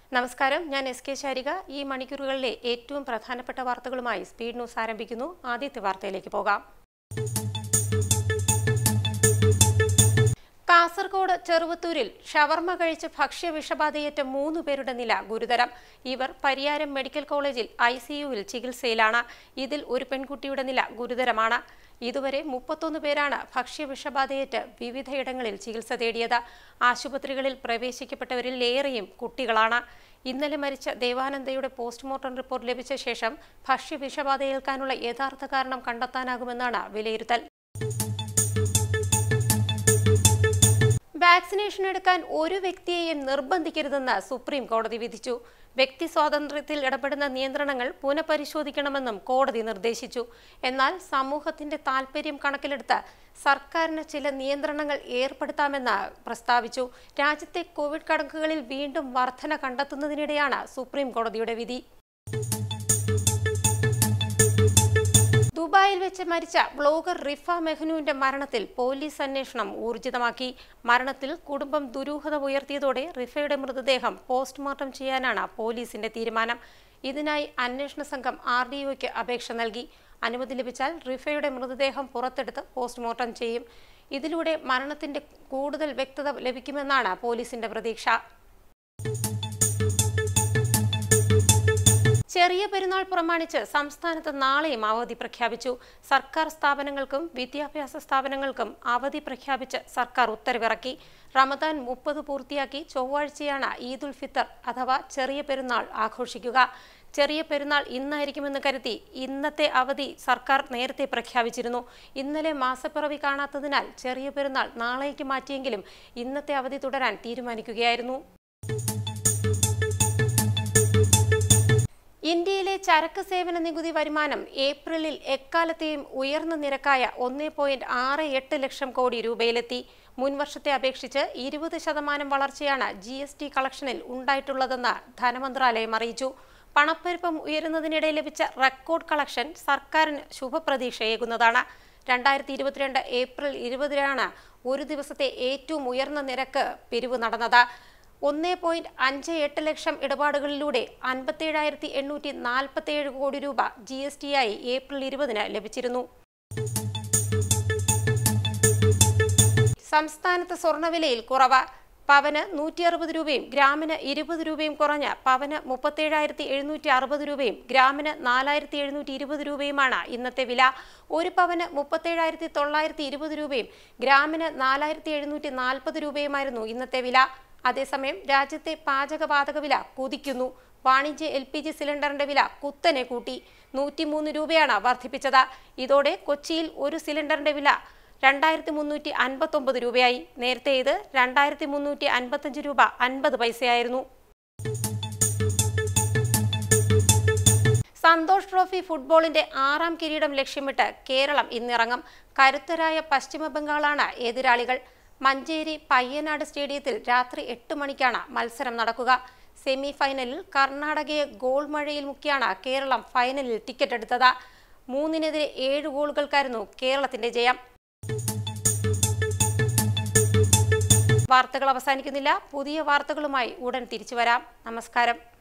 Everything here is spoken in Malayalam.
നമസ്കാരം ഞാൻ എസ് കെ ശാരിക ഈ മണിക്കൂറുകളിലെ ഏറ്റവും പ്രധാനപ്പെട്ട വാർത്തകളുമായി സ്പീഡ് ന്യൂസ് ആരംഭിക്കുന്നു ആദ്യത്തെ വാർത്തയിലേക്ക് പോകാം കാസർഗോഡ് ചെറുവത്തൂരിൽ ഷവർമ കഴിച്ച് ഭക്ഷ്യ വിഷബാധയേറ്റ മൂന്ന് പേരുടെ നില ഗുരുതരം ഇവർ പരിയാരം മെഡിക്കൽ കോളേജിൽ ഐ സിയുവിൽ ചികിത്സയിലാണ് ഇതിൽ ഒരു പെൺകുട്ടിയുടെ നില ഗുരുതരമാണ് ഇതുവരെ മുപ്പത്തൊന്ന് പേരാണ് ഭക്ഷ്യ വിഷബാധയേറ്റ് വിവിധയിടങ്ങളിൽ ചികിത്സ തേടിയത് ആശുപത്രികളിൽ പ്രവേശിക്കപ്പെട്ടവരിൽ ഏറെയും കുട്ടികളാണ് ഇന്നലെ മരിച്ച ദേവാനന്ദയുടെ പോസ്റ്റ്മോർട്ടം റിപ്പോർട്ട് ലഭിച്ച ശേഷം ഭക്ഷ്യ വിഷബാധയേൽക്കാനുള്ള യഥാർത്ഥ കാരണം കണ്ടെത്താനാകുമെന്നാണ് വിലയിരുത്തൽ വാക്സിനേഷൻ എടുക്കാൻ ഒരു വ്യക്തിയെയും നിർബന്ധിക്കരുതെന്ന് സുപ്രീം കോടതി വിധിച്ചു വ്യക്തി സ്വാതന്ത്ര്യത്തിൽ ഇടപെടുന്ന നിയന്ത്രണങ്ങൾ പുനഃപരിശോധിക്കണമെന്നും കോടതി നിർദ്ദേശിച്ചു എന്നാൽ സമൂഹത്തിന്റെ താൽപര്യം കണക്കിലെടുത്ത് സർക്കാരിന് ചില നിയന്ത്രണങ്ങൾ ഏർപ്പെടുത്താമെന്ന് പ്രസ്താവിച്ചു രാജ്യത്തെ കോവിഡ് കണക്കുകളിൽ വീണ്ടും വർധന കണ്ടെത്തുന്നതിനിടെയാണ് സുപ്രീം കോടതിയുടെ വിധി ദുബായിൽ വെച്ച് മരിച്ച ബ്ലോഗർ റിഫ മെഹ്നുവിന്റെ മരണത്തിൽ പോലീസ് അന്വേഷണം ഊർജിതമാക്കി മരണത്തിൽ കുടുംബം ദുരൂഹത ഉയർത്തിയതോടെ റിഫയുടെ മൃതദേഹം പോസ്റ്റ്മോർട്ടം ചെയ്യാനാണ് പോലീസിന്റെ തീരുമാനം ഇതിനായി അന്വേഷണ സംഘം ആർ ഡി ഒയ്ക്ക് അപേക്ഷ നൽകി അനുമതി ലഭിച്ചാൽ റിഫയുടെ മൃതദേഹം പുറത്തെടുത്ത് പോസ്റ്റ്മോർട്ടം ചെയ്യും ഇതിലൂടെ മരണത്തിന്റെ കൂടുതൽ വ്യക്തത ലഭിക്കുമെന്നാണ് പോലീസിന്റെ പ്രതീക്ഷ ചെറിയ പെരുന്നാൾ പ്രമാണിച്ച് സംസ്ഥാനത്ത് നാളെയും അവധി പ്രഖ്യാപിച്ചു സർക്കാർ സ്ഥാപനങ്ങൾക്കും വിദ്യാഭ്യാസ സ്ഥാപനങ്ങൾക്കും അവധി പ്രഖ്യാപിച്ച് സർക്കാർ ഉത്തരവിറക്കി റമദാൻ മുപ്പത് പൂർത്തിയാക്കി ചൊവ്വാഴ്ചയാണ് ഈദുൽ ഫിത്തർ അഥവാ ചെറിയ പെരുന്നാൾ ആഘോഷിക്കുക ചെറിയ പെരുന്നാൾ ഇന്നായിരിക്കുമെന്ന് കരുതി ഇന്നത്തെ അവധി സർക്കാർ നേരത്തെ പ്രഖ്യാപിച്ചിരുന്നു ഇന്നലെ മാസപ്പിറവി കാണാത്തതിനാൽ ചെറിയ പെരുന്നാൾ നാളേക്ക് മാറ്റിയെങ്കിലും ഇന്നത്തെ അവധി തുടരാൻ തീരുമാനിക്കുകയായിരുന്നു ഇന്ത്യയിലെ ചരക്ക് സേവന നികുതി വരുമാനം ഏപ്രിലിൽ എക്കാലത്തെയും ഉയർന്ന നിരക്കായ ഒന്നേ പോയിന്റ് ആറ് എട്ട് ലക്ഷം കോടി രൂപയിലെത്തി മുൻവർഷത്തെ അപേക്ഷിച്ച് ഇരുപത് ശതമാനം വളർച്ചയാണ് ജി എസ് ടി കളക്ഷനിൽ ഉണ്ടായിട്ടുള്ളതെന്ന് ധനമന്ത്രാലയം അറിയിച്ചു പണപ്പെരുപ്പം ഉയരുന്നതിനിടെ ലഭിച്ച റെക്കോർഡ് കളക്ഷൻ സർക്കാരിന് ശുഭപ്രതീക്ഷയേകുന്നതാണ് രണ്ടായിരത്തി ഇരുപത്തിരണ്ട് ഏപ്രിൽ ഇരുപതിനാണ് ഒരു ദിവസത്തെ ഏറ്റവും ഉയർന്ന നിരക്ക് പിരിവ് നടന്നത് ഒന്ന് പോയിന്റ് അഞ്ച് എട്ട് ലക്ഷം ഇടപാടുകളിലൂടെ അൻപത്തിയേഴായിരത്തി എണ്ണൂറ്റി നാൽപ്പത്തിയേഴ് കോടി രൂപ ജി എസ് ടി ആയി ഏപ്രിൽ ഇരുപതിന് ലഭിച്ചിരുന്നു സംസ്ഥാനത്ത് സ്വർണ്ണവിലയിൽ കുറവ് പവന് നൂറ്റി അറുപത് രൂപയും ഗ്രാമിന് ഇരുപത് രൂപയും കുറഞ്ഞ് പവന് മുപ്പത്തേഴായിരത്തി എഴുന്നൂറ്റി അറുപത് രൂപയും ഗ്രാമിന് നാലായിരത്തി എഴുന്നൂറ്റി ഇരുപത് രൂപയുമാണ് ഇന്നത്തെ വില ഒരു പവന് മുപ്പത്തേഴായിരത്തി തൊള്ളായിരത്തി ഇരുപത് രൂപയും ഗ്രാമിന് നാലായിരത്തി എഴുന്നൂറ്റി നാൽപ്പത് രൂപയുമായിരുന്നു ഇന്നത്തെ വില അതേസമയം രാജ്യത്തെ പാചകവാതക വില കുതിക്കുന്നു വാണിജ്യ എൽ പി ജി സിലിണ്ടറിന്റെ വില കുത്തനെ കൂട്ടി നൂറ്റിമൂന്ന് രൂപയാണ് വർദ്ധിപ്പിച്ചത് ഇതോടെ കൊച്ചിയിൽ ഒരു സിലിണ്ടറിന്റെ വില രണ്ടായിരത്തി മുന്നൂറ്റി അൻപത്തൊമ്പത് രൂപയായി നേരത്തെ ഇത് രണ്ടായിരത്തി മുന്നൂറ്റി അൻപത്തഞ്ച് രൂപ അൻപത് പൈസയായിരുന്നു സന്തോഷ് ട്രോഫി ഫുട്ബോളിന്റെ ആറാം കിരീടം ലക്ഷ്യമിട്ട് കേരളം ഇന്നിറങ്ങും കരുത്തരായ പശ്ചിമ ബംഗാളാണ് എതിരാളികൾ മഞ്ചേരി പയ്യനാട് സ്റ്റേഡിയത്തിൽ രാത്രി എട്ട് മണിക്കാണ് മത്സരം നടക്കുക സെമി ഫൈനലിൽ കർണാടകയെ ഗോൾ മഴയിൽ മുക്കിയാണ് കേരളം ഫൈനലിൽ ടിക്കറ്റ് എടുത്തത് മൂന്നിനെതിരെ ഏഴ് ഗോളുകൾക്കായിരുന്നു കേരളത്തിന്റെ ജയം വാർത്തകൾ അവസാനിക്കുന്നില്ല പുതിയ വാർത്തകളുമായി ഉടൻ തിരിച്ചു വരാം നമസ്കാരം